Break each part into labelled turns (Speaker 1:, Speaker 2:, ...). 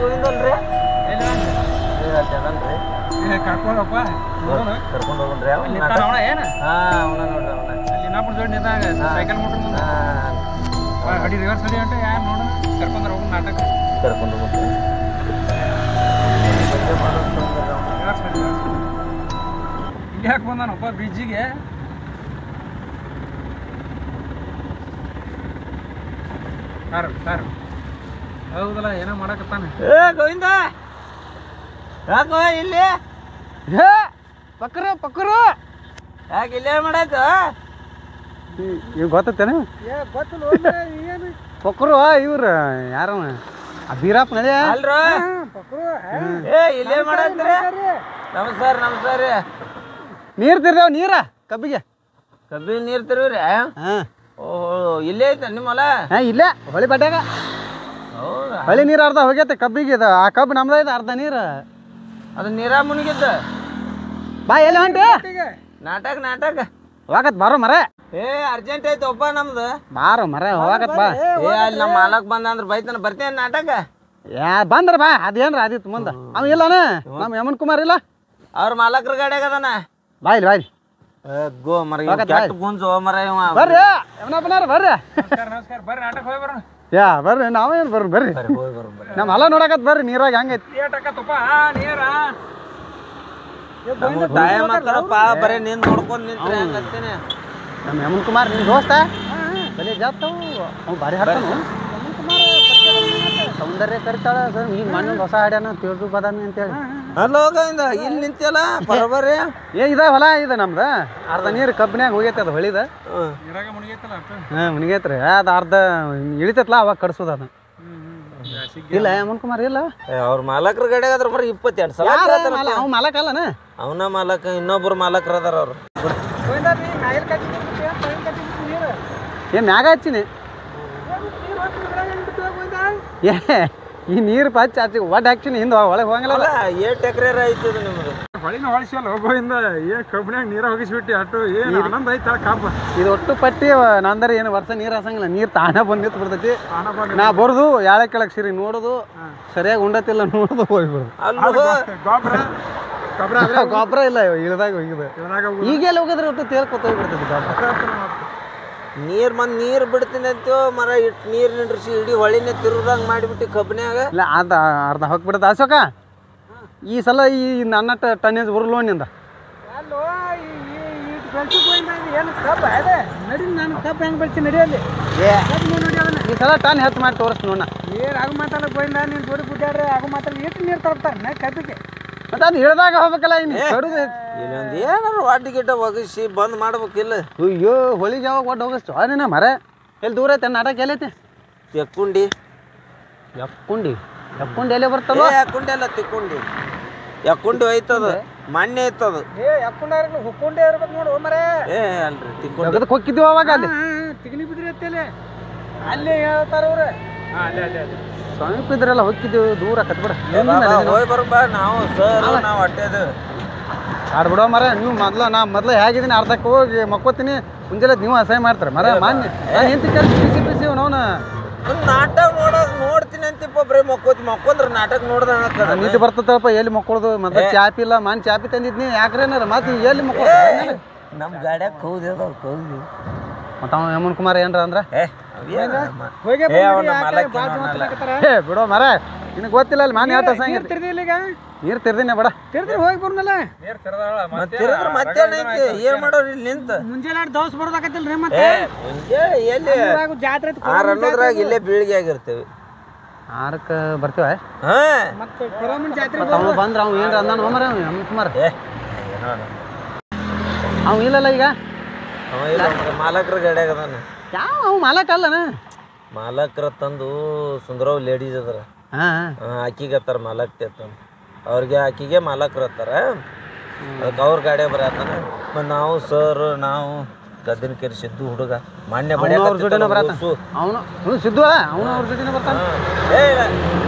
Speaker 1: ಗೋವಿಂದಲ್ರಿ
Speaker 2: ಎಲ್ಲಿ
Speaker 1: ಅದನ್ರಿ
Speaker 2: ಕರ್ಕೊಂಡಪ್ಪ ನೋಡೋಣ
Speaker 1: ಕರ್ಕೊಂಡು ಹೋಗ್ರಿ
Speaker 2: ಅಲ್ಲಿ ನಿಂತಾನ ಅವನ ಏನ
Speaker 1: ಹಾ ಅವನ ನೋಡ್ರಿ ಅವನ
Speaker 2: ಅಲ್ಲಿ ನಾಪುರ ಜೋಡಿ ನಿಂತಾಗ ಸೈಕಲ್ ಮೋಟ್ರ್ ಮುಂದೆ
Speaker 1: ಹಾ
Speaker 2: ಅಡಿ ರಿವರ್ಸ್ ಅಡಿ ಅಂತ ಯಾರು ನೋಡೋಣ ಕರ್ಕೊಂಡ್ರ ಹೋಗಿ ನಾಟಕ
Speaker 1: ಕರ್ಕೊಂಡು ಹೋಗ್ರಿ
Speaker 2: ರಿವರ್ಸ್ ಅಡಿ ಇಲ್ಲಿ ಯಾಕೆ ಬಂದಾನಪ್ಪ ಬ್ರಿಡ್ಜಿಗೆ ಕಾರು ಕಾರು ಹೌದಲ್ಲ ಏನೋ ಮಾಡಕತ್ತಾನ
Speaker 1: ಏ ಗೋವಿಂದ ಯಾಕೋ ಇಲ್ಲಿ
Speaker 2: ಏ ಪಕ್ಕರು ಪಕ್ಕರು
Speaker 1: ಯಾಕೆ ಇಲ್ಲೇ ಮಾಡಾಯ್ತು
Speaker 2: ಇವ್ ಗೊತ್ತೇನ ಏ ಗೊತ್ತಿಲ್ಲ ಏನು ಪಕ್ಕರು ಇವ್ರು ಯಾರವ ಆ ಬೀರಪ್ಪ ನಡೆ
Speaker 1: ಅಲ್ರೋ ಏ ಇಲ್ಲೇ ಮಾಡಾಯ್ತ್ರಿ ನಮಸ್ಕಾರ ನಮಸ್ಕಾರ ರೀ
Speaker 2: ನೀರ್ ತಿರ್ದೇವ್ ನೀರ ಕಬ್ಬಿಗೆ
Speaker 1: ಕಬ್ಬಿನ ನೀರು ತಿರುವ್ರಿ
Speaker 2: ಹಾಂ
Speaker 1: ಓಹೋ ಇಲ್ಲೇ ಐತ ನಿಮ್ಮ ಹೊಲ
Speaker 2: ಹಾಂ ಇಲ್ಲೇ ಹೊಳಿ ಬಡ್ಯಾಗ
Speaker 1: ಹೌದಾ
Speaker 2: ಹೊಳಿ ನೀರು ಅರ್ಧ ಹೋಗೈತೆ ಕಬ್ಬಿಗೆ ಇದು ಆ ಕಬ್ಬು ನಮ್ದ ಇದೆ ಅರ್ಧ ನೀರು
Speaker 1: ಅದು ನೀರ ಮುಳುಗಿದ್ದ
Speaker 2: ಬಾ ಎಲ್ಲಿ ಹೊಂಟಿ
Speaker 1: ನಾಟಕ ನಾಟಕ
Speaker 2: ಹೋಗತ್ ಬಾರೋ ಮರ
Speaker 1: ಏ ಅರ್ಜೆಂಟ್ ಐತೆ ಒಬ್ಬ ನಮ್ದು
Speaker 2: ಬಾರೋ ಮರ ಹೋಗತ್ ಬಾ
Speaker 1: ಏ ಅಲ್ಲಿ ನಮ್ಮ ಮಾಲಕ್ ಬಂದ ಅಂದ್ರೆ ಬೈತಾನ ಬರ್ತೇನೆ ನಾಟಕ
Speaker 2: ಯಾ ಬಂದ್ರ ಬಾ ಅದೇನ್ರ ಆದಿತ್ತು ಮುಂದೆ ಅವ ಇಲ್ಲನ ನಮ್ಮ ಯಮನ್ ಕುಮಾರ್ ಇಲ್ಲ
Speaker 1: ಅವ್ರ ಮಾಲಕ್ರ ಗಾಡಿಯಾಗ ಅದಾನ
Speaker 2: ಬಾ ಇಲ್ಲಿ ಬಾ ಇಲ್ಲಿ
Speaker 1: ಗೋ ಮರ ಇವ
Speaker 2: ಹೋಗತ್ತಾ?
Speaker 1: ಕೆಟ್ಟ ಗುಂಜು ಮರ ಇವ
Speaker 2: ಬರ್ರಿ ಯಮನಪ್ಪನಾರ ಬರ್ರಿ ನಮಸ್ಕಾರ ಬರ್ರಿ ನಾಟಕ ಹೋಗಿ ಬರೋಣ ಯಾ ಬರ್ರಿ ನಾವೇನು ಬರ್ರಿ ಬರ್ರಿ
Speaker 1: ಬರ್ರಿ ಹೋಗಿ ಬರೋಣ ಬರ್ರಿ
Speaker 2: ನಮ್ಮ ಹೊಲ ನೋಡಕತ್ ಬರ್ರಿ ನೀರಾಗ ಹೆಂಗೈತಿ
Speaker 1: ನಮ್ಗೆ ಟೈಮ್ ಆಗ್ತಾರಪ್ಪ ಬರೀ ನಿಂದ್ ನೋಡ್ಕೊಂಡ್ ನಿಂತ್ರೆ ಹಂಗಂತೀನಿ
Speaker 2: ನಮ್ಮ ಯಮನ್ ಕುಮಾರ್ ನಿನ್ ದೋಸ್ತ ಬಲಿ ಜಾತವು ಅವ್ ಭಾರಿ ಹಾಡ್ತಾನು ಸೌಂದರ್ಯ ಕರಿತಾಳ ಸರ್ ಈಗ ಮಣ್ಣು ಹೊಸ ಹಾಡ್ಯಾನ ತಿಳಿದು ಬದಾಮಿ ಅಂತೇಳಿ
Speaker 1: ಅಲ್ಲ ಹೋಗಿಂದ ಇಲ್ಲಿ ನಿಂತಿಯಲ್ಲ ಬರೋಬರಿ
Speaker 2: ಏ ಇದ ಹೊಲ ಇದೆ ನಮ್ದು ಅರ್ಧ ನೀರು ಕಬ್ಬಿನ್ಯಾಗ ಹೋಗೈತೆ ಅದು ಹೊಳಿದ ಹಾಂ ಮುನಿಗೈತ್ರಿ ಅದು ಅರ್ಧ ಇಳಿತೈತ್ಲ ಅವಾಗ ಕಡ್ಸೋದು ಅದು ಇಲ್ಲ ಯಮನ್ ಕುಮಾರ್ ಇಲ್ಲ
Speaker 1: ಅವ್ರ ಮಾಲಕ್ರ ಗಾಡಿಯಾಗ ಅದ್ರ ಬರೀ ಇಪ್ಪತ್ತೆರಡು ಸಲ ಕೇಳ್ತಾರಪ್ಪ.
Speaker 2: ಅವ್ ಮಾಲಕ ಅಲ್ಲನ
Speaker 1: ಅವನ ಮಾಲಕ ಇನ್ನೊಬ್ರು ಮಾಲಕ್ರ ಅದಾರ ಅವ್ರು
Speaker 2: ಏ ಮ್ಯಾಗ ಹಚ್ಚಿನಿ ಏ ಈ ನೀರು ಪಚ್ಚ ಹಚ್ಚಿ ಒಡ್ಡ ಹಾಕ್ತೀನಿ ಹಿಂದೆ ಒಳಗೆ ಹೋಗಂಗಿಲ್ಲ
Speaker 1: ಅಲ್ಲ ಏಟ್ ಎಕರೆ ಆಯ್ತದ ನಿಮ್ದು
Speaker 2: ಹೊಳಿನ ಹೊಳಿಸಲ್ಲ ಹೋಗೋಯಿಂದ ಏ ಕಬ್ಬಿನಾಗ ನೀರ ಹೋಗಿಸ್ಬಿಟ್ಟು ಅಟ್ಟು ಏನು ಆನಂದ ಐತ ಕಬ್ಬ ಇದು ಒಟ್ಟು ಪಟ್ಟಿ ನಂದರೆ ಏನು ವರ್ಷ ನೀರು ಹಸಂಗಿಲ್ಲ ನೀರು ತಾನ ಬಂದು ನಿಂತು ಬಿಡ್ತೈತಿ ನಾ ಬರೋದು ಯಾಳೆ ಕೆಳಗೆ ಸಿರಿ ನೋಡೋದು ಸರಿಯಾಗಿ ಉಂಡತಿಲ್ಲ ನೋಡೋದು ಹೋಗ್ಬಿಡ್ದು
Speaker 1: ಅಲ್ಲೋ
Speaker 2: ಗೊಬ್ಬರ ಇಲ್ಲ ಇಳ್ದಾಗ ಹೋಗಿದೆ ಈಗೆಲ್ಲ ಹೋಗಿದ್ರೆ ಒಟ್ಟು ತೇಲ್ಕೊತ ಹೋಗ್ಬಿಡ್ತೈತಿ ಗೊಬ್ಬರ
Speaker 1: ನೀರ್ ಮಂದ್ ನೀರ್ ಬಿಡ್ತೀನಿ ಅಂತೀವೋ ಮರ ಇಟ್ ನೀರ್ ನಿಂದ್ರಿಸಿ ಇಡೀ ಹೊಳಿನೇ ತಿರುದಂಗ್ ಮಾಡಿಬಿಟ್ಟು ಕಬ್ಬಿನ್ಯಾಗ
Speaker 2: ಇಲ್ಲ ಅರ್ಧ ಅರ್ಧ ಹೋಗ್ಬಿಡುತ್ತೆ ಅಶೋಕ ಈ ಸಲ ಈ ನನ್ನ ಟನ್ನೇಜ್ ಬರಲು ನಿಂದ ಈ ಸಲ ಟನ್ ಹೆಚ್ಚು ಮಾಡಿ ತೋರಿಸ್ತು ನೋಡ
Speaker 3: ನೀರು ಆಗ ಮಾತಲ್ಲ ಗೋಯಿಂದ ನೀನು ಜೋಡಿ ಗುಡ್ಡಾಡ್ರೆ ಆಗ ಮಾತಲ್ಲ ಎಷ್ಟು ನೀರು ತರ್ತಾರೆ ನಾ ಕಬ್ಬಿಗೆ
Speaker 2: ಮತ್ತೆ ಅದು ಇಳ್ದಾಗ ಹೋಗ್ಬೇಕಲ್ಲ ಇನ್ನು ಕಡುದು
Speaker 1: ಇಲ್ಲೊಂದ್ ಏನಾರು ವಾಟಿ ಗಿಟ್ಟ ಒಗಿಸಿ ಬಂದ್ ಮಾಡ್ಬೇಕಿಲ್ಲ
Speaker 2: ಅಯ್ಯೋ ಹೊಳಿಗೆ ಯಾವಾಗ ಒಟ್ಟು ಹೋಗಿಸ್ತು ಅದೇನ ಮರ ಎಲ್ಲಿ ದೂರ ಐತೆ ನಾಟಕ ಎಲ್ಲೈತಿ
Speaker 1: ತೆಕ್ಕುಂಡಿ
Speaker 2: ಎಕ್ಕೊಂಡಿ ಎಕ್ಕೊಂಡಿ ಎಲ್ಲಿ
Speaker 1: ಏ
Speaker 2: ಬರ್ತಲ್ವ
Speaker 1: ಯಾಕುಂಡಿ ಅಲ್ಲ ತಿಕ್ಕುಂಡಿ ಯಾಕುಂಡಿ ಹೋಯ್ತದ ಮೊನ್ನೆ ಐತದ
Speaker 3: ಏ ಎಕ್ಕೊಂಡಾರ ಹುಕ್ಕೊಂಡೇ ಇರ್ಬೇಕು ನೋಡು ಮರೇ
Speaker 1: ಏ ಅಲ್ರಿ ತಿಕ್ಕುಂಡಿ
Speaker 2: ಜಗದಕ್ಕೆ ಹೋಗಿದ್ವಿ ಅವಾಗ ಅಲ್ಲಿ
Speaker 3: ತಿಗನಿ ಬಿದ್ರಿ ಅತ್ತೇಲೆ ಅಲ್ಲಿ ಹೇಳ್ತಾರ ಅವ್ರು
Speaker 2: ಸಮೀಪ ಇದ್ರೆಲ್ಲ ಹೋಗಿದ್ದೀವಿ ದೂರ ಕತ್ಬಿಡ
Speaker 1: ಹೋಗಿ ಬರೋಬಾ ನಾವು ಸರ್ ನಾವು ಅಟ್ಟೆದು
Speaker 2: ಆಡ್ಬಿಡೋ ಮರ ನೀವು ಮೊದ್ಲು ನಾ ಮೊದ್ಲು ಹೇಗಿದ್ದೀನಿ ಅರ್ಧಕ್ಕೆ ಹೋಗಿ ಮಕ್ಕೋತೀನಿ ಮುಂಜಾನೆ ನೀವು ಅಸಹ್ಯ ಮಾಡ್ತಾರೆ ಮರ ಮಾನ್ಯ ನಾನು ಹೆಂತಿ ಕೆಲಸ ಬಿಸಿ ಬಿಸಿ ಅವನವನ
Speaker 1: ನಾಟಕ ನೋಡಕ್ ನೋಡ್ತೀನಿ ಅಂತಿಪ್ಪ ಬರೀ ಮಕ್ಕೋತಿ ಮಕ್ಕೊಂದ್ರ ನಾಟಕ ನೋಡ್ದ
Speaker 2: ನಿದ್ದೆ ಬರ್ತದಪ್ಪ ಎಲ್ಲಿ ಮಕ್ಕಳದು ಮೊದ್ಲು ಚಾಪಿ ಇಲ್ಲ ಮಾನ್ ಚಾಪಿ ತಂದಿದ್ನಿ ಯಾಕ್ರೇನಾರ ಮತ್ತೆ ಎಲ್ಲಿ ಮಕ್ಕಳು
Speaker 1: ನಮ್ ಗಾಡ್ಯಾಗ ಕೌದಿ ಅದಾವ ಕೌದಿ
Speaker 2: ಮತ್ತ ಅವ ಯಮನ್ ಕುಮಾರ್ ಏನ್ರ ಅಂದ್ರ
Speaker 1: ಏ ಏ ಅವ್ನ ಮಾಲಕ್ ಏನೋ ಅನ್ನಲ್ಲ.
Speaker 2: ಏ ಬಿಡೋ ಮರ ನಿನಗೆ ಗೊತ್ತಿಲ್ಲ ಅಲ್ಲಿ ಮಾನ್ ಹೇಳ್ತಾ ಸಂಗ
Speaker 3: ತಿರ್ದಿಲ್ಲ ಈಗ
Speaker 2: ನೀರು ತಿರ್ದಿನಿ ಬಡ
Speaker 3: ತಿರ್ದ್ರೆ ಹೋಗಿ ಬರ್ನಲ್ಲ
Speaker 1: ಮತ್ತ್ ತಿರುದ್ರ ಮತ್ತೇನೈತಿ ಏನ್ ಮಾಡೋರು ಇಲ್ಲಿ ನಿಂತ
Speaker 3: ಮುಂಜಾನೆ ದೋಸ್ ಬರ್ದಾಕತ್ತಿಲ್ಲ ರೀ ಮತ್ತೆ
Speaker 1: ಏ ಮುಂಜಾನೆ ಎಲ್ಲಿ
Speaker 3: ಊರಾಗ ಜಾತ್ರೆ ಐತಿ,
Speaker 1: ಆರ್ ಅನ್ನೋದ್ರಾಗ ಇಲ್ಲೇ ಬೀಳಿಗೆ ಆಗಿರ್ತೇವೆ
Speaker 2: ಆರಕ್ಕೆ ಬರ್ತೀವ
Speaker 1: ಹಾ
Speaker 3: ಮತ್ತೆ ಕೊರಮನ್ ಜಾತ್ರೆ
Speaker 2: ಮತ್ತ ಅವ ಬಂದ್ರ ಅವ್ ಏನ್ರ ಅಂದಾನ ಮರ ಯಮನ್ ಕುಮಾರ್
Speaker 1: ಏ ಏನೋ ಅನ್ನ.
Speaker 2: ಅವ್ ಇಲ್ಲಲ್ಲ ಈಗ
Speaker 1: ಅವ ಇಲ್ಲ ಅವ್ನ್ಗೆ ಮಾಲಕ್ರ ಗಾಡ್ಯಾಗ ಅದಾನ
Speaker 2: ಯಾವ ಅವ್ ಮಾಲಕ ಅಲ್ಲನ
Speaker 1: ಮಾಲಕ್ರ ತಂದು ಸುಂದರವ್ ಲೇಡೀಸ್ ಅದಾರ
Speaker 2: ಹಾ
Speaker 1: ಹಾ, ಆಕಿಗೆ ಹತ್ತಾರ ಮಾಲಕ್ತಿ ಅತ್ತಾನ ಅವ್ರಿಗೆ ಆಕಿಗೆ ಮಾಲಕ್ರು ಹತ್ತಾರ ಅದಕ್ಕೆ ಅವ್ರ ಗಾಡಿ ಬರತ್ತಾನ ಮತ್ತು ನಾವು ಸರ್ ನಾವು ಗದ್ದನ ಕೆರೆ ಸಿದ್ದು ಹುಡುಗ ಮಾನ್ಯ ಬಡಿ
Speaker 2: ಅವ್ರ ಜೋಡಿನ ಬರತ್ತ ಅವನು ಹ್ಞೂ ಸಿದ್ದು ಅವನು ಅವ್ರ ಜೊತೆನೇ ಬರ್ತಾನ
Speaker 1: ಏ ಇಲ್ಲ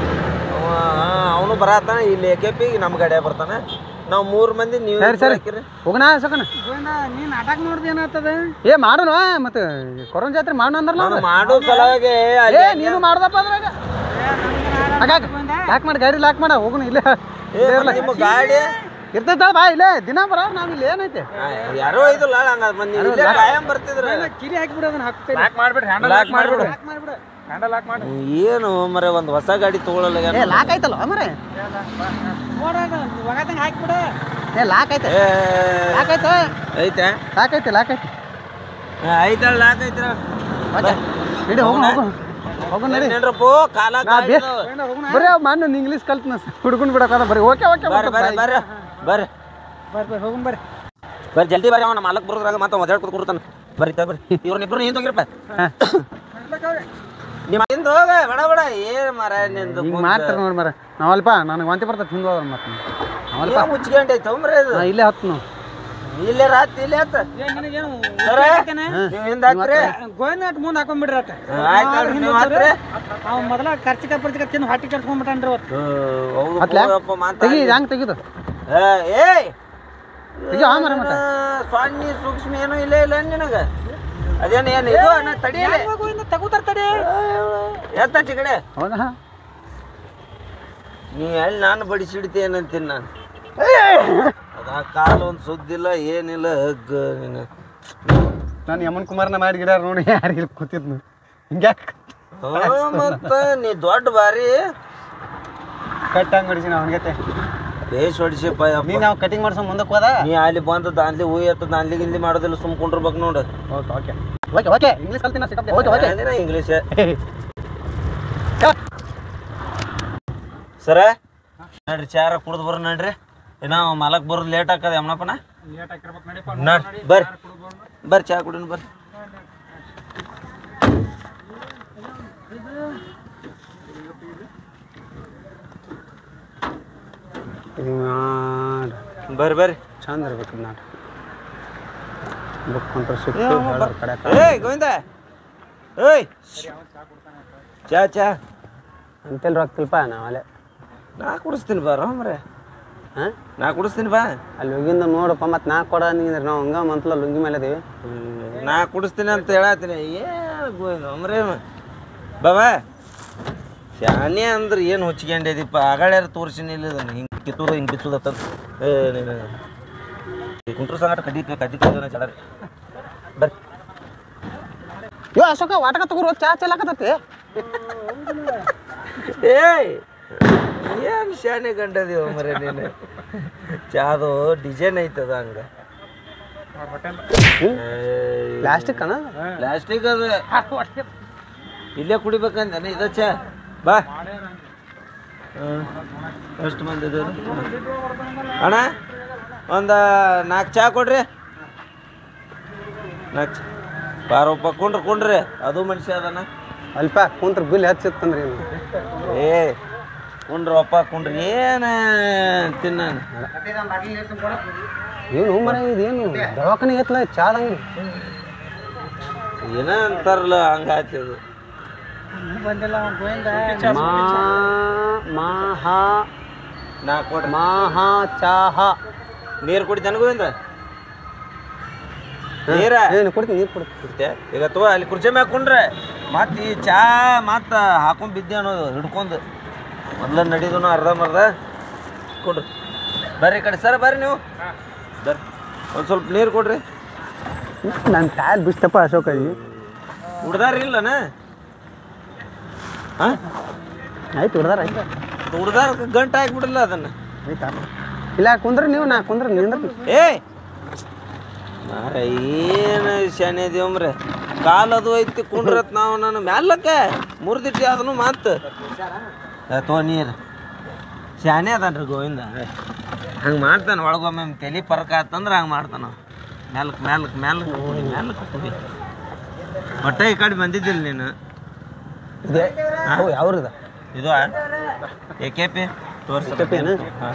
Speaker 1: ಅವನು ಬರತ್ತಾನ ಇಲ್ಲಿ ಎ ಕೆ ಪಿ ನಮ್ಮ ಗಾಡಿಯಾಗ ಬರ್ತಾನ ನಾವು ಮೂರು ಮಂದಿ ನೀವು
Speaker 2: ಸರಿ ಸರಿ
Speaker 1: ಹಾಕಿರಿ
Speaker 2: ಹೋಗೋಣ ಸಕಣ
Speaker 3: ಗೋವಿಂದ ನೀ ನಾಟಕ ನೋಡ್ದೆ ಏನಾಗ್ತದ
Speaker 2: ಏ ಮಾಡೋಣ ಮತ್ತೆ ಕೊರೋನಾ ಜಾತ್ರೆ ಮಾಡೋಣ ಅಂದ್ರಲ್ಲ
Speaker 1: ನಾನು
Speaker 2: ಅವ್ರು.
Speaker 1: ಮಾಡೋ ಸಲುವಾಗಿ
Speaker 2: ಏ
Speaker 1: ಅಲ್ಲಿ
Speaker 2: ನೀನು ಮಾಡ್ದಪ್ಪ ಅದ್ರಾಗ ಆಗಾಗ.
Speaker 3: ಗೋವಿಂದ
Speaker 2: ಲಾಕ್ ಮಾಡಿ ಗಾಡಿ ಲಾಕ್ ಮಾಡ ಹೋಗುನು ಇಲ್ಲೇ
Speaker 1: ಏ ನಿಮ್ಮ ಗಾಡಿ
Speaker 2: ಇರ್ತೈತ ಬಾ ಇಲ್ಲೇ ದಿನ ಬರ ನಾವ್ ಇಲ್ಲಿ ಏನೈತೆ
Speaker 1: ಆ, ಯಾರೋ ಇದಿಲ್ಲ ಹಂಗ ಮಂದಿ ಇಲ್ಲೇ ಕಾಯಂ ಬರ್ತಿದ್ರ
Speaker 3: ಕಿಲಿ ಹಾಕ್ಬಿಡು ಅದನ್ನ ಹಾಕ್ತೇನೆ
Speaker 2: ಲಾಕ್ ಮಾಡ್ಬಿಡ್ರಿ ಹ್ಯಾಂಡಲ್
Speaker 1: ಲಾಕ್ ಮಾಡ್ಬಿಡು
Speaker 3: ಲಾಕ್ ಮಾಡ್ಬಿಡು
Speaker 2: ಹ್ಯಾಂಡಲ್ ಲಾಕ್ ಮಾಡಿ
Speaker 1: ಏನು ಮರೆ ಒಂದು ಹೊಸ ಗಾಡಿ ತಗೊಳ್ಳಲ್ಲ
Speaker 2: ಏ ಲಾಕ್ ಆಯ್ತಲ್ಲ ಮರೆ
Speaker 3: ನೋಡೋಣ ಒಗದಂಗೆ ಹಾಕ್ಬಿಡು
Speaker 2: ಏ ಲಾಕ್ ಐತೆ ಲಾಕ್ ಐತೆ
Speaker 1: ಐತೆ
Speaker 2: ಲಾಕ್ ಐತೆ ಲಾಕ್ ಐತೆ
Speaker 1: ಐತಳ ಲಾಕ್ ಐತ್ರ
Speaker 2: ಓಕೆ ನಡಿ ಹೋಗೋಣ ಹೋಗೋಣ ಹೋಗೋಣ ನಡಿ
Speaker 1: ಏನ್ರಪ್ಪ ಕಾಲ
Speaker 2: ನಾ ಬೇ
Speaker 1: ಕಾಯ್ದು.
Speaker 2: ಬರೀ ಅವ್ ಮಣ್ಣು ಇಂಗ್ಲೀಷ್ ಕಲ್ತ್ನ ಹುಡ್ಕೊಂಡ್ ಬಿಡಕ ಬರೀ ಓಕೆ ಓಕೆ
Speaker 1: ಬರ್ರಿ ಬರ್ರಿ ಬರ್ರಿ ಬರ್ರಿ
Speaker 3: ಬರ್ರಿ ಬರ್ರಿ ಹೋಗಂ ಬರ್ರಿ
Speaker 1: ಬರ್ರಿ ಜಲ್ದಿ ಬರ್ರಿ ಅವನ ಮಾಲಕ್ ಬರೋದ್ರಾಗ ಮತ್ತೆ ಮೊದಲು ಕೂತ್ ಕೊಡ್ತಾನೆ ಬರ್ರಿ ತಾ ಬರ್ರಿ ಇವ್ರನ್ನಿಬ್ರು ಹಿಂದೆ ಹೋಗಿರಪ್ಪ ನಿಮ್ಮ ಹಿಂದೆ ಹೋಗ ಬೇಡ ಬೇಡ ಏನ್ ಮರ ನಿಂದು
Speaker 2: ಹಿಂಗ್ ಮಾಡ್ತಾರ ನೋಡಿ ಮರ ನಾವಲ್ಪ ನನಗೆ ವಾಂತಿ ಬರ್ತದೆ ಹಿಂದೆ ಹೋಗೋಣ ಮತ್ತೆ ನಾವಲ್ಪ
Speaker 1: ಮುಚ್ಕೊಂಡೈತೆ ತೊಂಬ್ರಿ ಇದು
Speaker 2: ನಾ ಇಲ್ಲೇ ಹತ್ತು ನಾವು
Speaker 1: ಇಲ್ಲೇ ರಾತ್ ಇಲ್ಲೇ ಹತ್ತ
Speaker 3: ಏನ್ ನಿನಗೇನು
Speaker 1: ಸರ ನೀವು ಹಿಂದೆ ಹಾಕ್ರಿ
Speaker 3: ಗೋವಿಂದ ಅಟ್ ಮುಂದೆ ಹಾಕೊಂಡ್ಬಿಡ್ರಿ ಅಟ್
Speaker 1: ಆಯ್ತು ಹೇಳ್ರಿ ನೀವು ಹಾಕ್ರಿ
Speaker 3: ಅವ್ ಮೊದಲ ಖರ್ಚಿಕ ಪರ್ಚಿಕ ತಿಂದು ಹೊಟ್ಟಿ ಕಟ್ಕೊಂಡ್ಬಿಟ್ಟಾನ್ರಿ ಅವತ್ತು
Speaker 1: ಹೌದು
Speaker 2: ಹತ್ಲಾ?
Speaker 1: ಹೋಗಪ್ಪ ಮಾತಾ
Speaker 2: ತೆಗಿ ಹೆಂಗ್ ತೆಗಿದು
Speaker 1: ಏಯ್
Speaker 2: ತೆಗಿ ಆ ಮರ ಮತ್ತೆ
Speaker 1: ಸಣ್ಣ ಸೂಕ್ಷ್ಮ ಏನು ಇಲ್ಲ ಇಲ್ಲ ನಿನಗ ಅದೇನು ಏನು ಇದು ಅಣ್ಣ ತಡಿಯಲಿ
Speaker 3: ಗೋವಿಂದ ತಗೋತಾರ ತಡಿ
Speaker 1: ಎತ್ತಾಚಿ ಕಡೆ
Speaker 2: ಹೌದಾ
Speaker 1: ನೀ ಎಲ್ಲಿ ನಾನು ಬಡಿಸಿಡ್ತೇನಂತೀನಿ ನಾನು ಅದ ಆ ಕಾಲು ಒಂದು ಸುದ್ದಿಲ್ಲ ಏನಿಲ್ಲ ಹಗ್ಗ ನೀನು
Speaker 2: ನಾನು ಯಮನ್ ಕುಮಾರ್ನ ಮಾಡಿ ಗಿಡ ನೋಡಿ ಯಾರು ಇಲ್ಲಿ ಕೂತಿದ್ನು ಹಿಂಗ್ಯಾಕೆ
Speaker 1: ಹ್ಞೂ ಮತ್ತ ನೀ ದೊಡ್ಡ ಬಾರಿ
Speaker 2: ಕಟ್ ಹಂಗೆ ಹೊಡಿಸಿ ನಾವು ಅವನಿಗೆ
Speaker 1: ಬೇಸ್ ಹೊಡಿಸಪ್ಪ
Speaker 2: ನೀ ನಾವು ಕಟಿಂಗ್ ಮಾಡ್ಸೋ ಮುಂದಕ್ಕೆ ಹೋದ
Speaker 1: ನೀ ಅಲ್ಲಿ ಬಂದು ದಾನ್ಲಿ ಹೂ ಎತ್ತ ದಾನ್ಲಿ ಗಿಂದ್ಲಿ ಮಾಡೋದಿಲ್ಲ ಸುಮ್ ಕುಂಡ್ರಬೇಕು ನೋಡು
Speaker 2: okay okay okay okay English ಕಲ್ತೀನಿ ಸಿಕ್ಕಪ್ಪ ಓಕೆ ಓಕೆ
Speaker 1: ಅದೇನ ಇಂಗ್ಲೀಷ್ ಸರ ನಡ್ರಿ ಚಾರ ಕುಡ್ದು ಬರ್ರಿ ನಡ್ರಿ ನಾವು ಮಲಕ್ ಬರೋದು ಲೇಟ್ ಆಕದ ಯಮನಪ್ಪನ ನಡ್ರಿ ಬರ್ರಿ ಬರ್ರಿ ಚಾ ಕುಡಿನ ಬರ್ರಿ
Speaker 2: ಇದು ಮಾಡ್.
Speaker 1: ಬರ್ರಿ ಬರ್ರಿ
Speaker 2: ಚಂದ ಇರ್ಬೇಕು ಇದು ನಾಟ ಬುಕ್ ಅಂತ ಸಿಕ್ತು ಹೇಳೋರ್ ಕಡೆ
Speaker 1: ಏಯ್ ಗೋವಿಂದ ಏಯ್ ಚಾ ಚಾ
Speaker 2: ಅಂತೆಲ್ಲ ರೊಕ್ಕಿಲ್ಪ ನಾವಲ್ಲೇ
Speaker 1: ನಾ ಕುಡಿಸ್ತೀನಿ ಬಾ ರಾಮ್ರೆ
Speaker 2: ಹಾಂ
Speaker 1: ನಾ ಕುಡಿಸ್ತೀನಿ ಬಾ
Speaker 2: ಅಲ್ಲಿ ಹೋಗಿಂದ ನೋಡಪ್ಪ ಮತ್ತೆ ನಾ ಕೊಡ ನೀಂದ್ರೆ ನಾವು ಹಂಗ ಮಂತ್ಲ ಲುಂಗಿ ಮೇಲೆ ಇದೀವಿ
Speaker 1: ಹ್ಮ್, ನಾ ಕುಡಿಸ್ತೀನಿ ಅಂತ ಹೇಳತ್ತೀನಿ ಏನು ಗೋವಿಂದ ಅಮ್ರೇ ಬಾಬಾ ಶಾನೆ ಅಂದ್ರೆ ಏನು ಹೊಚ್ಕೊಂಡಿದೀಪ ಆಗಳಾರ ತೋರಿಸಿನಿ ಇಲ್ಲ ಇದನ್ನ ಹಿಂಗೆ ಕಿತ್ತುದ ಹಿಂಗೆ ಕಿತ್ತುದ ಏ ನೀನು ಈ ಕುಂಟ್ರ ಸಂಗಟ ಕಡ್ಡಿ ಕಡ್ಡಿ ಕಡ್ಡಿ ಚಡರಿ ಬರ್ರಿ
Speaker 2: ಯೋ ಅಶೋಕ ವಾಟಕ ತಗೋರು ಚಾ ಚೆಲ್ಲಾಕತ್ತೈತಿ
Speaker 1: ಏಯ್ ಏನು ಶಾನೆ ಗಂಡದೀವ ಮರೆ ನೀನು ಚಾದು ಡಿಸೈನ್ ಐತದ ಹಂಗ
Speaker 2: ಪ್ಲಾಸ್ಟಿಕ್ ಅಣ್ಣ
Speaker 1: ಪ್ಲಾಸ್ಟಿಕ್ ಅದ ಇಲ್ಲೇ ಕುಡಿಬೇಕಂತ ಇದ ಚಾ ಬಾ ಹ್ಮ್. ಎಷ್ಟು ಮಂದಿ ಇದಾರೆ? ಅಣ್ಣ ಒಂದು ನಾಲ್ಕು ಚಾ ಕೊಡ್ರಿ ನಾಲ್ಕು ಚಾ ಬಾರಪ್ಪ ಕುಂಡ್ರಿ ಕುಂಡ್ರಿ ಅದು ಮನುಷ್ಯ ಅದನ
Speaker 2: ಅಲ್ಪ ಕುಂತ್ರ ಬಿಲ್ ಹೆಚ್ಚಿತ್ತಂದ್ರಿ
Speaker 1: ಏ ಕುಂಡ್ರಪ್ಪ ಕುಂಡ್ರಿ ಏನು ತಿನ್ನ
Speaker 2: ಏನು ಮರ ಇದೇನು ದವಾಖಾನೆ ಐತ್ಲ ಚಾದ ಅಂಗಡಿ
Speaker 1: ಏನ ಅಂತಾರಲ್ಲ ಹಂಗಾಯ್ತದು
Speaker 3: ಬಂದಿಲ್ಲ ಅವ ಗೋವಿಂದ
Speaker 2: ಮಾ ಮಹಾ
Speaker 1: ನಾ ಕೊಡ್ರಿ
Speaker 2: ಮಹಾ ಚಾಹ
Speaker 1: ನೀರು ಕುಡಿತಾನೆ ಗೋವಿಂದ ನೀರ
Speaker 2: ಏನು ಕೊಡ್ತೀನಿ ನೀರು ಕೊಡ್ತೀನಿ
Speaker 1: ಕುಡಿತೆ ಈಗ ತಗೋ ಅಲ್ಲಿ ಕುರ್ಚಿ ಮ್ಯಾಗ ಕುಂಡ್ರೆ ಮತ್ತೆ ಈ ಚಾ ಮತ್ತೆ ಹಾಕೊಂಡ್ ಬಿದ್ದೆ ಅನ್ನೋದು ಹಿಡ್ಕೊಂಡು ಮೊದ್ಲ ನಡೀದು ಅರ್ಧ ಮರ್ಧ ಕೊಡ್ರಿ ಬರ್ರಿ ಈ ಕಡೆ ಸರ್ ಬರ್ರಿ ನೀವು ಬರ್ರಿ ಒಂದು ಸ್ವಲ್ಪ ನೀರು ಕೊಡ್ರಿ
Speaker 2: ನನ್ನ ಕಾಯಲ್ಲಿ ಬಿಸ್ತಪ್ಪ ಅಶೋಕ ಈ
Speaker 1: ಹುಡ್ದಾರ ಇಲ್ಲನ ಹಾಂ
Speaker 2: ಆಯ್ತು ಹುಡ್ದಾರ ಆಯ್ತು
Speaker 1: ಹುಡ್ದಾರ ಗಂಟು ಹಾಕ್ಬಿಡಲ್ಲ ಅದನ್ನ
Speaker 2: ಆಯ್ತಾ ಇಲ್ಲ ಕುಂದ್ರಿ ನೀವು ನಾ ಕುಂದ್ರಿ ನಿಂದ್ರ
Speaker 1: ಏ ಮಾರ ಏನು ಶಾನೆ ದೇವ್ರೆ ಕಾಲ್ ಅದು ಐತಿ ಕುಂಡ್ರತ್ ನಾವು ನಾನು ಮ್ಯಾಲಕ್ಕ ಮುರಿದಿಟ್ಟಿ ಅದನ್ನು ಮಾತು ತೋ ನೀರು ಶಾನೆ ಅದನ್ರಿ ಗೋವಿಂದ ಹಂಗೆ ಮಾಡ್ತಾನೆ ಒಳಗೊಮ್ಮೆ ತಲೆ ಪರಕ ಆತಂದ್ರೆ ಹಂಗೆ ಮಾಡ್ತಾನ ಅವ. ಮ್ಯಾಲಕ್ ಮ್ಯಾಲಕ್ ಮ್ಯಾಲಕ್ ಕುಡಿ ಮ್ಯಾಲಕ್ ಕುಡಿ ಒಟ್ಟ ಈ ಕಡೆ ಬಂದಿದ್ದಿಲ್ಲ ನೀನು
Speaker 2: ಇದೆ ಯಾವ್ರದ
Speaker 1: ಇದು ಎ ಕೆ ಪಿ ತೋರ್ಸ
Speaker 2: ಕೆಪಿನ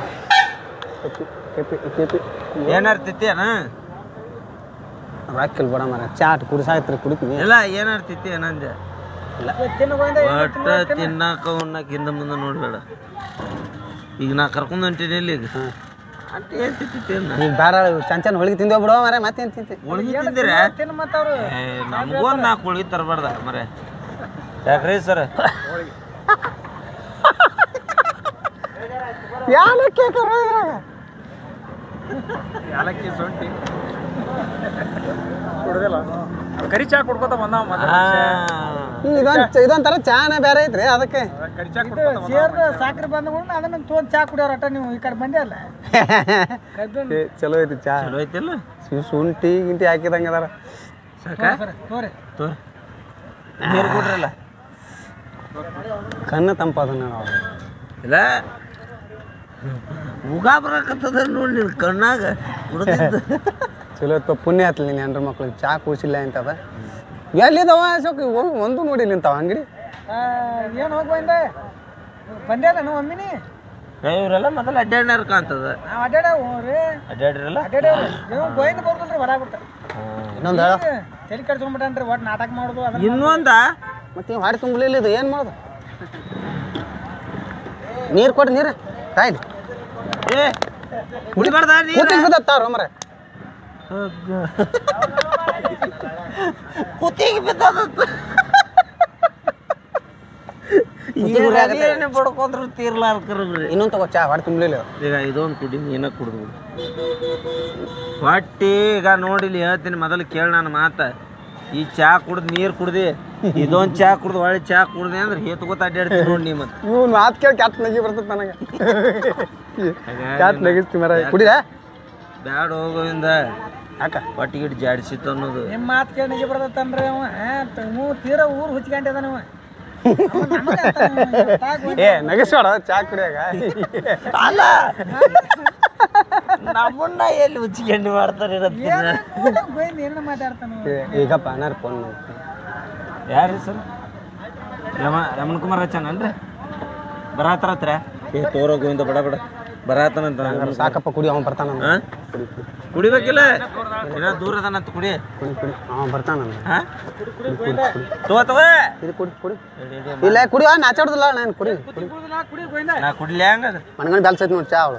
Speaker 2: ಕೆಪಿ ಕೆಪಿ
Speaker 1: ಏನಾರು ತಿತ್ತೇನ
Speaker 2: ರಾಕಿಲ್ ಬಡ ಮರ ಚಾಟ್ ಕುಡಿಸಾಯ್ತ್ರಿ ಕುಡಿತೀನಿ
Speaker 1: ಇಲ್ಲ ಏನಾರು ತಿತ್ತಿ ಏನಂದೆ
Speaker 3: ತಿನ್ನು ಗೋವಿಂದ
Speaker 1: ಒಟ್ಟ ತಿನ್ನಾಕ ಉಣ್ಣಾಕ ಹಿಂದ ಮುಂದೆ ನೋಡ್ಬೇಡ ಈಗ ನಾ ಕರ್ಕೊಂಡು ಹೊಂಟೀನಿ ಇಲ್ಲಿ ಈಗ ಅಂತ ಏನ್ ತಿಂತೀನಿ
Speaker 2: ಈಗ ಬೇಡ ಚಂಚನ್ ಹೊಳಿಗೆ ತಿಂದೇವ್ ಬಿಡೋ ಮರ ಮತ್ತೇನು ತಿಂತಿ
Speaker 1: ಉಳ್ಗಿ ತಿಂದಿರ
Speaker 3: ತಿನ್ನು ಮತ್ತ ಅವ್ರು
Speaker 1: ನಮಗೂ ಒಂದು ನಾಲ್ಕು ಉಳ್ಗಿ ತರಬಾರ್ದ ಮರೆ ಯಾಕ್ರಿ ಸರ್
Speaker 2: ಯಾಲಕ್ಕಿ ಹಾಕೋರು ಇದ್ರಾಗ
Speaker 3: ಯಾಲಕ್ಕಿ ಶುಂಠಿ ಕುಡ್ದಿಲ್ಲ ಕರಿ ಚಾ ಕುಡ್ಕೋತ ಬಂದಾವ ಮೊದಲ
Speaker 2: ಇದೊಂದು ಇದೊಂಥರ ಚಾನ ಬೇರೆ ಐತ್ರಿ ಅದಕ್ಕೆ
Speaker 3: ಕರಿ ಚಾ ಕುಡ್ಕೋತ
Speaker 4: ಸೇರ್ದ ಸಾಕ್ರೆ ಬಂದ್ಕೊಂಡು ಅದನ್ನ ತೊಗೊಂಡು ಚಾ ಕುಡಿಯೋರು ಅಟ್ಟ ನೀವು ಈ ಕಡೆ ಬಂದೇ ಅಲ್ಲ
Speaker 2: ಏ, ಚಲೋ ಐತಿ ಚಾ
Speaker 1: ಚಲೋ ಐತಿಲ್ಲ
Speaker 2: ಶು- ಶುಂಠಿ ಗಿಂಟಿ ಹಾಕಿದಂಗೆ ಅದಾರ
Speaker 1: ಸಾಕ
Speaker 4: ತೋರಿ
Speaker 1: ತೋರ್ ನೀರು ಕೊಡ್ರಲ್ಲ
Speaker 2: ಕಣ್ಣು ತಂಪಾದ
Speaker 1: ಇಲ್ಲ ಉಗಾ ಬರಾಕತ್ತದ ನೋಡಿ ನಿನ್ ಕಣ್ಣಾಗ ಕುಡ್ದಿದ್ದು
Speaker 2: ಚಲೋ ಇತ್ತು ಪುಣ್ಯ ಆತ್ಲಿ ನೀನು ಹೆಣ್ರ ಮಕ್ಳಿಗೆ ಚಾ ಕೂಸಿಲ್ಲ ಅಂತದ ಎಲ್ಲಿದಾವ ಅಶೋಕ್ ಇವು ಒಂದು ನೋಡಿ ನಿಂತಾವ ಅಂಗಡಿ
Speaker 4: ಏನು ಹೋಗ್ಬಂದೆ ಬಂದೇ ನಾನು ಒಮ್ಮಿನಿ
Speaker 1: ಏ, ಇವ್ರೆಲ್ಲ ಮೊದಲು ಅಡ್ಡಾಡ್ನಾರ ಕಾಣ್ತದ
Speaker 4: ನಾವು ಅಡ್ಡಾಡ ಹೋಗ್ರಿ
Speaker 1: ಅಡ್ಡಾಡ್ರಲ್ಲ
Speaker 4: ಅಡ್ಡಾಡವ್ರಿ ನೀವು ಗೋಯಿಂದ ಬರ್ದಲ್ರಿ ಹೊರ ಬಿಟ್ಟ
Speaker 2: ಇನ್ನೊಂದು ಹೇಳ
Speaker 4: ತಲೆ ಕಡ್ಸ್ಕೊಂಡ್ಬಿಟ್ಟನ್ರಿ ಒಟ್ಟು ನಾಟಕ ಮಾಡೋದು ಅದನ್ನ
Speaker 1: ಇನ್ನೊಂದ
Speaker 2: ಮತ್ತೆ ಹೊಡೆ ತುಂಬಲಿಲ್ಲ ಇದು ಏನು ಮಾಡೋದು ನೀರು ಕೊಡು ನೀರು ತಾಯಿ
Speaker 1: ಏ ಕುಡಿಬಾರ್ದ ನೀರ
Speaker 2: ಕೂತಿಗೆ ಬಿದ್ದತ್ತಾರ ಮರೆ
Speaker 1: ಕುತ್ತಿಗೆ ಬಿದ್ದದಂತ ಏನೇ ಬಡ್ಕೊಂಡ್ರು ತೀರ್ಲಾರ್ಕರ್ರಿ
Speaker 2: ಇನ್ನೊಂದು ತಗೋ ಚಾ ಹೊಡೆ ತುಂಬಲಿಲ್ಲ
Speaker 1: ಈಗ ಇದೊಂದು ಕುಡಿ ನೀನ ಕುಡಿದು ಹೊಟ್ಟಿ ಈಗ ನೋಡಿಲಿ ಹೇಳ್ತೀನಿ ಮೊದಲು ಕೇಳಿ ನನ್ನ ಮಾತ ಈ ಚಾ ಕುಡ್ದು ನೀರು ಕುಡ್ದಿ ಇದೊಂದು ಚಾ ಕುಡ್ದು ಒಳ್ಳೆ ಚಾ ಕುಡ್ದೆ ಅಂದ್ರೆ ಹೇತ್ಕೋತ ಅಡ್ಡಾಡ್ತೀನಿ ನೋಡಿ ನೀ ಮತ್ತೆ
Speaker 2: ಇವ್ನು ಮಾತು ಕೇಳಿ ಕ್ಯಾಟ್ ನಗಿ ಬರ್ತದೆ ನನಗೆ ಕ್ಯಾಟ್ ನಗಿಸ್ತಿ ಮರ ಕುಡಿದ
Speaker 1: ಬ್ಯಾಡ ಹೋಗೋದ್ರಿಂದ
Speaker 2: ಯಾಕ
Speaker 1: ಹೊಟ್ಟಿಗಿಟ್ಟು ಜಾಡಿಸಿತ್ತು ಅನ್ನೋದು
Speaker 4: ನಿಮ್ಮ ಮಾತು ಕೇಳಿ ನಿಜ ಬರ್ತಂದ್ರೆ ಅವ ನೀವು ತೀರ ಊರು ಹುಚ್ಕೊಂಡಿದ ನೀವು
Speaker 2: ಏ ನಗಿಸ್ಬೇಡ ಚಾ ಕುಡಿಯಾಗ
Speaker 1: ಅಲ್ಲ ನಮ್ಮನ್ನ ಎಲ್ಲಿ ಉಚ್ಚಿಗೆಂಡು ಮಾಡ್ತಾರೆ ಇರತ್ತಿನ
Speaker 4: ಗೋಯಿಂದ ಏನ ಮಾತಾಡ್ತಾನ
Speaker 2: ಏ, ಈಗಪ್ಪ ಅನ್ನಾರ ಫೋನ್
Speaker 1: ಯಾರು ಸರ್ ರಮ ರಮಣ್ ಕುಮಾರ್ ಹಚ್ಚನನ್ರಿ ಬರಾತರತ್ರ ಏ ತೋರೋ ಗೋವಿಂದ ಬಡ ಬಡ ಬರಾತನಂತ
Speaker 2: ಸಾಕಪ್ಪ ಕುಡಿ ಅವ್ನು ಬರ್ತಾನ
Speaker 1: ಹಾ ಕುಡಿಬೇಕಿಲ್ಲ ಏನ ದೂರ ಅದಾನಂತ ಕುಡಿ
Speaker 2: ಕುಡಿ ಕುಡಿ ಅವ್ನು ಬರ್ತಾನ
Speaker 1: ಹಾ ತಗೋ ತಗೋ
Speaker 2: ಇದು ಕುಡಿ ಕುಡಿ ಇಲ್ಲ ಕುಡಿ ನಾಚಾಡ್ದಲ್ಲ ನಾನು ಕುಡಿ ಕುಡಿ
Speaker 4: ಕುಡಿ ಗೋಯಿಂದ
Speaker 1: ನಾ ಕುಡ್ಲಿ ಹಂಗದ
Speaker 2: ಮನ್ಗಂಡು ಬೆಲ್ಸೈತಿ ನೋಡಿ ಚಾ ಅವಳು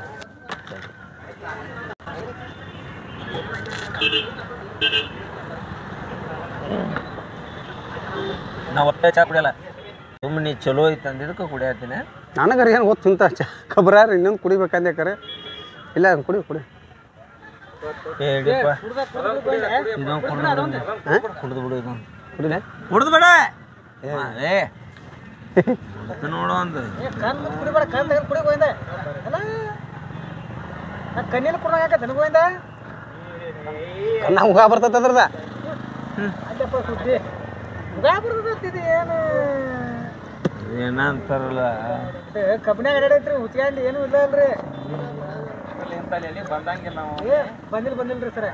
Speaker 1: ನಾ ಒಟ್ಟೆ ಚಾ ಕುಡಿಯಲ್ಲ ಸುಮ್ಮನೆ ಚಲೋ ಐತೆ ಅಂದಿದ್ದಕ್ಕೆ ಕುಡಿಯತ್ತೀನಿ
Speaker 2: ನನಗರ ಏನು ಗೊತ್ತು ತಿಂತ ಚಾ ಖಬರಾರ ಇನ್ನೊಂದು ಕುಡಿಬೇಕಂದೆ ಕರೆ ಇಲ್ಲ ಕುಡಿ ಕುಡಿ
Speaker 1: ಏ ಹಿಡಿಯಪ್ಪ ಇದೊಂದು ಕುಡ್ದು
Speaker 2: ಹಾಂ
Speaker 1: ಕುಡ್ದು ಬಿಡು ಇದೊಂದು
Speaker 2: ಕುಡಿಲೆ
Speaker 1: ಕುಡ್ದು ಬೇಡ ಏ ಇದು ನೋಡು ಒಂದು
Speaker 4: ಕಣ್ಣು ಕುಡಿಬೇಡ ಕಣ್ಣು ತೆಗೆದು ಕುಡಿ ಗೋಯಿಂದ ಅಲ್ಲ ನಾ ಕಣ್ಣಿನ ಕುಡ್ದಾಗ ಯಾಕೆ ತನಗ ಗೋಯಿಂದ
Speaker 2: ಕಣ್ಣ ಮುಖ ಬರ್ತೈತೆ ಅದ್ರದ
Speaker 4: ಅಲ್ಲಪ್ಪ ಸುದ್ದಿ ಉಗಾ ಬರ್ತದ ಏನು
Speaker 1: ಏನಂತಾರಲ್ಲ
Speaker 4: ಕಬ್ಬಿನಾಗ ಅಡ್ಯಾಡೈತ್ರಿ ಹುಚ್ಕೊಂಡು ಏನು ಇಲ್ಲ ಅಲ್ರಿ
Speaker 3: ಬಂದಂಗಿಲ್ಲ ನಾವು
Speaker 4: ಏ ಬಂದಿಲ್ಲ ಬಂದಿಲ್ರಿ ಸರ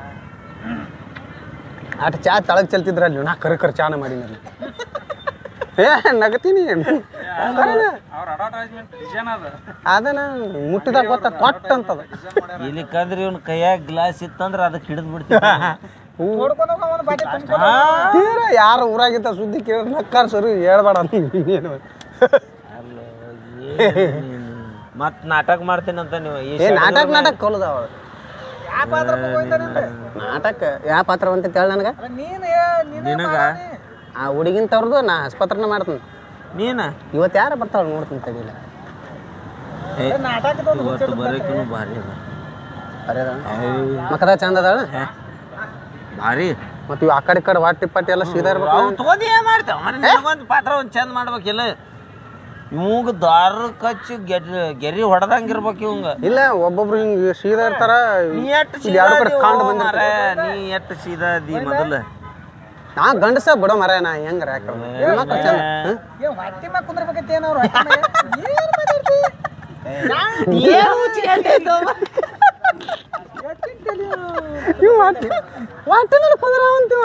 Speaker 2: ಆಟ ಚಾ ತಳಗ್ ಚೆಲ್ತಿದ್ರ ಅಲ್ಲಿ ನಾ ಕರೆ ಕರೆ ಚಾನ ಮಾಡೀನಿ ಅಲ್ಲಿ ಏ ನಗತೀನಿ
Speaker 3: ಅವ್ರ ಅಡ್ವರ್ಟೈಸ್ಮೆಂಟ್ ನಿಜನ ಅದ
Speaker 2: ಅದನ್ನ ಮುಟ್ಟಿದಾಗ ಗೊತ್ತ ಕೊಟ್ಟ ಅಂತದ
Speaker 1: ಇಲ್ಲಿ ಕಂದ್ರೆ ಇವ್ನ ಕೈಯಾಗ ಗ್ಲಾಸ್ ಇತ್ತಂದ್ರೆ ಅದಕ್ಕೆ ಹಿಡಿದು ಬಿಡ್ತೀವಿ
Speaker 4: ನೋಡ್ಕೊಂಡು ಹೋಗ ಒಂದು ಬಾಟಿ ತುಂಬ
Speaker 2: ತೀರ ಯಾರು ಊರಾಗಿದ್ದ ಸುದ್ದಿ ಕೇಳಿ ನಕ್ಕಾರ ಸರಿ ಹೇಳ್ಬೇಡ ನೀನು
Speaker 1: ಮತ್ ನಾಟಕ ಮಾಡ್ತೀನಿ ಅಂತ ನೀವು ಈ
Speaker 2: ಏ ನಾಟಕ ನಾಟಕ ಕಲದಾವ
Speaker 4: ಯಾವ ಪಾತ್ರ ಗೋಯಿಂದ ನಿಂದ
Speaker 2: ನಾಟಕ ಯಾವ ಪಾತ್ರ ಅಂತ ಹೇಳ ನನಗೆ
Speaker 4: ಅಲ್ಲ ನೀನು ಏ- ನೀನು
Speaker 1: ನಿನಗ
Speaker 2: ಆ ಹುಡುಗಿನ ತವ್ರದ್ದು ನಾ ಆಸ್ಪತ್ರೆನ ಮಾಡ್ತೀನಿ
Speaker 1: ನೀನ
Speaker 2: ಇವತ್ತು ಯಾರು ಬರ್ತಾವ ನೋಡ್ತೀನಿ ತಡಿಲ್ಲ
Speaker 1: ಏ,
Speaker 4: ನಾಟಕದ ಒಂದು
Speaker 1: ಇವತ್ತು ಬರೋಕಿನು ಭಾರಿ ಅದ
Speaker 2: ಅರೇದ ಮಕ್ಕದ ಚಂದ ಅದಾಳ
Speaker 1: ಹೇ, ಭಾರಿ
Speaker 2: ಮತ್ತು ಇವು ಆ ಕಡೆ ಈ ಕಡೆ ವಾಟಿ ಪಟ್ಟಿ ಎಲ್ಲ ಸೀದಾ ಇರ್ಬೇಕು
Speaker 1: ಅವ್ ತಗೊಂಡು ಏನ್ ಮಾಡ್ತೇವ ಒಂದು ಪಾತ್ರ ಒಂದು ಚಂದ ಮಾಡ್ಬೇಕಿಲ್ಲ ಇವಂಗ ದಾರ ಕಚ್ಚಿ ಗೆರಿ ಗೆರಿ ಹೊಡೆದಂಗಿರ್ಬೇಕು ಇವಂಗ
Speaker 2: ಇಲ್ಲ ಒಬ್ಬೊಬ್ರು ಹಿಂಗೆ ಸೀದಾ ಇರ್ತಾರ
Speaker 1: ನೀ ಎಟ್ಟು
Speaker 2: ಇಲ್ಲಿ ಎರಡು ಕಡೆ ಕಾಂಡ್ ಬಂದ
Speaker 1: ಮಾರ ನೀ ಎಟ್ಟು ಸೀದಾ ಅದಿ ಮೊದಲ
Speaker 2: ನಾ ಗಂಡಸ ಬಿಡೋ ಮರ ನಾ ಹೆಂಗಾರ ಯಾಕೆ ಹೆಣ್ಮಕ್ಳು ಚಂದ ಹ್ಮ್?
Speaker 4: ಏ ಹೊಟ್ಟಿ ಮ್ಯಾಗ ಕುಂದ್ರಬೇಕೈತಿ ಏನೋ ಅವ್ರು ಹೊಟ್ಟಿ ಮ್ಯಾಗ ಏನು ಮಾತಾಡ್ತಿ
Speaker 2: ಇವ್ ವಾಟಿ ವಾಟಿ ಮೇಲೆ ಕುಂದ್ರ ಅಂತೀವ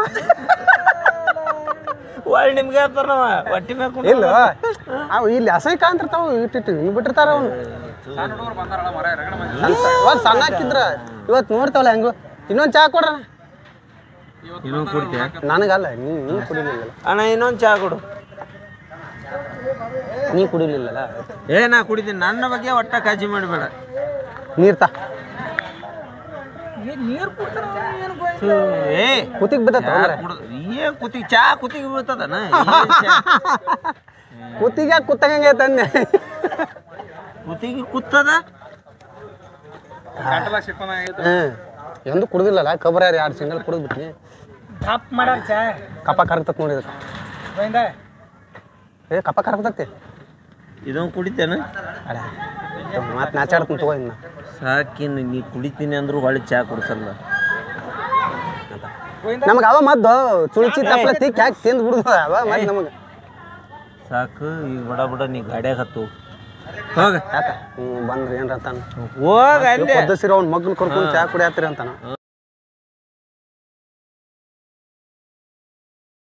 Speaker 1: ಒಳ್ಳೆ ನಿಮ್ಗೆ ಹೇಳ್ತಾರ ನಾವ ಹೊಟ್ಟಿ ಮ್ಯಾಗ ಕುಂಡ್ರು.
Speaker 2: ಇಲ್ಲ ಅವು ಇಲ್ಲಿ ಅಸಹ್ಯ ಕಾಣ್ತಿರ್ತಾವ ಇಟ್ಟಿಟ್ಟು ಹಿಂಗ್ ಬಿಟ್ಟಿರ್ತಾರ ಅವನು
Speaker 3: ಸಣ್ಣ ಹುಡುಗರು ಬಂದಾರಲ್ಲ ಮರ ಎರಗಡೆ ಮಂದಿ
Speaker 2: ಒಂದ್ ಸಣ್ಣ ಹಾಕಿದ್ರ ಇವತ್ತು ನೋಡ್ತಾವಲ್ಲ ಹೆಂಗು ಇನ್ನೊಂದ್ ಚಾ ಕೊಡ್ರ
Speaker 1: ಇನ್ನೊಂದು ಕುಡ್ತೀಯ
Speaker 2: ನನಗಲ್ಲ ನೀ ನೀ ಕುಡಿಲಿಲ್ಲ
Speaker 1: ಅಣ್ಣ ಇನ್ನೊಂದು ಚಾ ಕೊಡು
Speaker 2: ನೀ ಕುಡಿಲಿಲ್ಲಲ್ಲ
Speaker 1: ಏ ನಾ ಕುಡಿತೀನಿ ನನ್ನ ಬಗ್ಗೆ ಒಟ್ಟ ಕಾಳಜಿ ಮಾಡಬೇಡ
Speaker 2: ನೀರ್ ತಾ
Speaker 4: ಏನ್ ನೀರು ಕುಡ್ತಾರ ಏನು ಗೋಯಿಂದ
Speaker 1: ಏ
Speaker 2: ಕುತ್ತಿಗೆ ಬಿದ್ದತ್ತ
Speaker 1: ಚಾ ಕುಡ್ದು ಏನ್ ಕುತ್ತಿಗೆ ಚಾ ಕುತ್ತಿಗೆ ಬೀಳ್ತದನ
Speaker 2: ಕುತ್ತಿಗೆ ಕುತ್ತಗಂಗೆ ತಂದೆ
Speaker 1: ಕುತ್ತಿಗೆ ಕುತ್ತದ
Speaker 2: ಗಂಟಲ ಸಿಕ್ಕೊಂಡ
Speaker 5: ಹ್ಮ್ ಎಂದು ಕುಡ್ದಿಲ್ಲಲ್ಲ ಕಬ್ರ ಯಾರು ಎರಡು ಸಿಂಗಲ್ ಕುಡಿದ್ಬಿಟ್ನಿ
Speaker 4: ಕಪ್ ಮಾಡಾರ ಚಾ
Speaker 5: ಕಪ್ಪ ಕರಗ್ತತ್ ನೋಡಿ ಇದಕ್ಕೆ
Speaker 4: ಗೋವಿಂದ
Speaker 5: ಏ ಕಪ್ಪ ಕರಗ್ತತಿ
Speaker 1: ಇದೊಂದು ಕುಡಿತೇನ
Speaker 5: ಅಡ ಮತ್ತೆ ನಾಚಾಡ್ತೀನಿ ತಗೋ ಇನ್ನ
Speaker 1: ಸಾಕಿನ್ ನೀ ಕುಡಿತೀನಿ ಅಂದ್ರು ಹೊಳ್ಳಿ ಚಾ ಕುಡ್ಸಲ್ಲ
Speaker 5: ನಮಗೆ ಅವ ಮದ್ದು ಚುಳ್ಚಿ ತಪ್ಪಲ ತಿಕ್ಕಿ ಹಾಕಿ ತಿಂದು ಬಿಡುದು ಅವ ಮತ್ತೆ ನಮಗೆ
Speaker 1: ಸಾಕು ಈಗ ಬಡ ಬಡ ನೀ ಗಾಡ್ಯಾಗ ಹತ್ತು ಹೋಗ
Speaker 5: ಯಾಕ ಹ್ಞೂ ಬಂದ್ರಿ ಏನ್ರ ಅಂತಾನ
Speaker 1: ಹೋಗ ಅಲ್ಲೇ
Speaker 5: ಪದ್ಧಸಿರ ಅವ್ನ ಮಗ್ನ ಕರ್ಕೊಂಡು ಚಾ ಕುಡಿಯತ್ರಿ ಅಂತಾನ